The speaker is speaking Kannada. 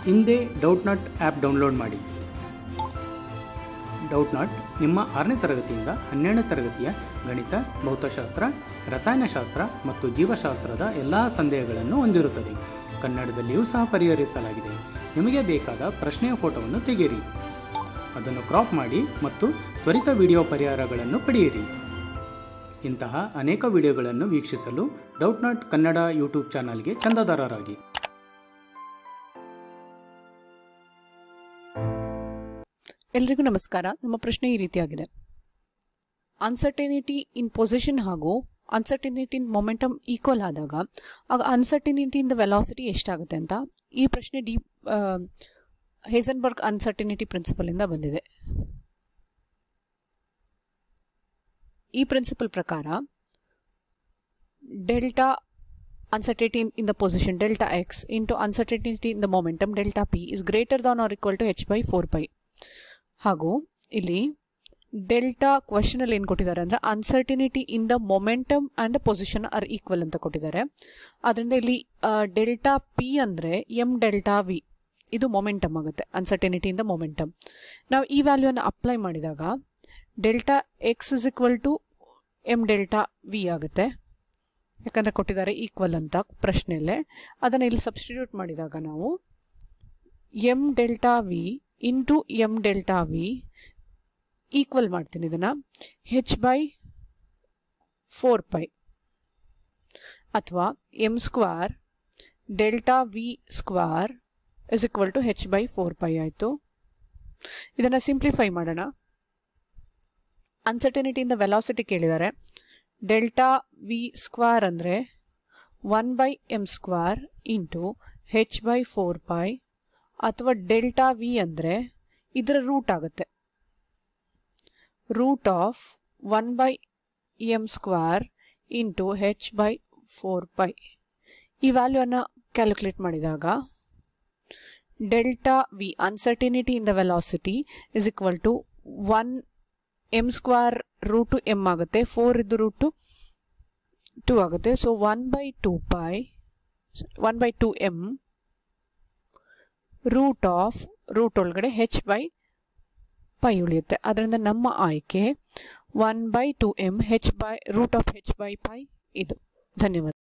ಹಿಂದೆ ಡೌಟ್ ನಾಟ್ ಆ್ಯಪ್ ಡೌನ್ಲೋಡ್ ಮಾಡಿ ಡೌಟ್ ನಾಟ್ ನಿಮ್ಮ ಆರನೇ ತರಗತಿಯಿಂದ ಹನ್ನೆರಡನೇ ತರಗತಿಯ ಗಣಿತ ಭೌತಶಾಸ್ತ್ರ ರಸಾಯನಶಾಸ್ತ್ರ ಮತ್ತು ಜೀವಶಾಸ್ತ್ರದ ಎಲ್ಲ ಸಂದೇಹಗಳನ್ನು ಹೊಂದಿರುತ್ತದೆ ಕನ್ನಡದಲ್ಲಿಯೂ ಸಹ ಪರಿಹರಿಸಲಾಗಿದೆ ನಿಮಗೆ ಬೇಕಾದ ಪ್ರಶ್ನೆಯ ಫೋಟೋವನ್ನು ತೆಗೆಯಿರಿ ಅದನ್ನು ಕ್ರಾಪ್ ಮಾಡಿ ಮತ್ತು ತ್ವರಿತ ವಿಡಿಯೋ ಪರಿಹಾರಗಳನ್ನು ಪಡೆಯಿರಿ ಇಂತಹ ಅನೇಕ ವಿಡಿಯೋಗಳನ್ನು ವೀಕ್ಷಿಸಲು ಡೌಟ್ ನಾಟ್ ಕನ್ನಡ ಯೂಟ್ಯೂಬ್ ಚಾನಲ್ಗೆ ಚಂದಾದಾರರಾಗಿ ಎಲ್ರಿಗೂ ನಮಸ್ಕಾರ ನಮ್ಮ ಪ್ರಶ್ನೆ ಈ ರೀತಿಯಾಗಿದೆ ಅನ್ಸರ್ಟಿನಿಟಿ ಇನ್ ಪೊಸಿಷನ್ ಹಾಗೂ ಅನ್ಸರ್ಟಿನಿಟಿ ಇನ್ ಮೊಮೆಂಟಮ್ ಈಕ್ವಲ್ ಆದಾಗ ಆಗ ಅನ್ಸರ್ಟಿನಿಟಿ ಇನ್ ದ ವೆಲಾಸಿಟಿ ಎಷ್ಟಾಗುತ್ತೆ ಅಂತ ಈ ಪ್ರಶ್ನೆ ಡಿ ಹೇಸನ್ಬರ್ಗ್ ಅನ್ಸರ್ಟಿನಿಟಿ ಪ್ರಿನ್ಸಿಪಲಿಂದ ಬಂದಿದೆ ಈ ಪ್ರಿನ್ಸಿಪಲ್ ಪ್ರಕಾರ delta uncertainty in the position delta x into uncertainty in the momentum delta p is greater than or equal to h by 4 pi ಹಾಗೂ ಇಲ್ಲಿ ಡೆಲ್ಟಾ ಕ್ವಶನ್ ಅಲ್ಲಿ ಏನು ಕೊಟ್ಟಿದ್ದಾರೆ ಅಂದ್ರೆ uncertainty in the momentum and the position are equal ಅಂತ ಕೊಟ್ಟಿದ್ದಾರೆ ಅದರಿಂದ ಇಲ್ಲಿ ಡೆಲ್ಟಾ ಪಿ ಅಂದರೆ ಎಮ್ ಡೆಲ್ಟಾ ವಿ ಇದು ಮೊಮೆಂಟಮ್ ಆಗುತ್ತೆ ಅನ್ಸರ್ಟಿನಿಟಿ ಇನ್ ದ ಮೊಮೆಂಟಮ್ ನಾವು ಈ ವ್ಯಾಲ್ಯೂನ ಅಪ್ಲೈ ಮಾಡಿದಾಗ delta X is equal to M delta V ಆಗುತ್ತೆ ಯಾಕಂದರೆ ಕೊಟ್ಟಿದ್ದಾರೆ ಈಕ್ವಲ್ ಅಂತ ಪ್ರಶ್ನೆಯಲ್ಲೇ ಅದನ್ನು ಇಲ್ಲಿ ಸಬ್ಸ್ಟಿಟ್ಯೂಟ್ ಮಾಡಿದಾಗ ನಾವು M delta V into M delta V equal ಮಾಡ್ತೀನಿ ಇದನ್ನು ಹೆಚ್ ಬೈ ಫೋರ್ ಪೈ ಅಥವಾ M square delta V square is equal to H by four pi ಆಯಿತು ಇದನ್ನು ಸಿಂಪ್ಲಿಫೈ ಮಾಡೋಣ ಅನ್ಸರ್ಟನಿಟಿಯಿಂದ ವೆಲಾಸಿಟಿ ಕೇಳಿದ್ದಾರೆ ಡೆಲ್ಟಾ ವಿ ಸ್ಕ್ವಾರ್ ಅಂದರೆ one by M square into H by four pi ಅಥವಾ ಡೆಲ್ಟಾ ವಿ ಅಂದರೆ ಇದರ ರೂಟ್ ಆಗುತ್ತೆ root of one by M square into H by four pi ಈ ವ್ಯಾಲ್ಯೂವನ್ನು ಕ್ಯಾಲ್ಕುಲೇಟ್ ಮಾಡಿದಾಗ delta V uncertainty in the velocity is equal to one M square root M ಆಗುತ್ತೆ ಫೋರ್ ಇದ್ದು ರೂಟು ಟು ಆಗುತ್ತೆ so one by two pi one by two M root of root ಒಳಗಡೆ ಹೆಚ್ ಬೈ ಪೈ ಉಳಿಯುತ್ತೆ ಅದರಿಂದ ನಮ್ಮ ಆಯ್ಕೆ one by two M H by root of H by pi ಇದು ಧನ್ಯವಾದ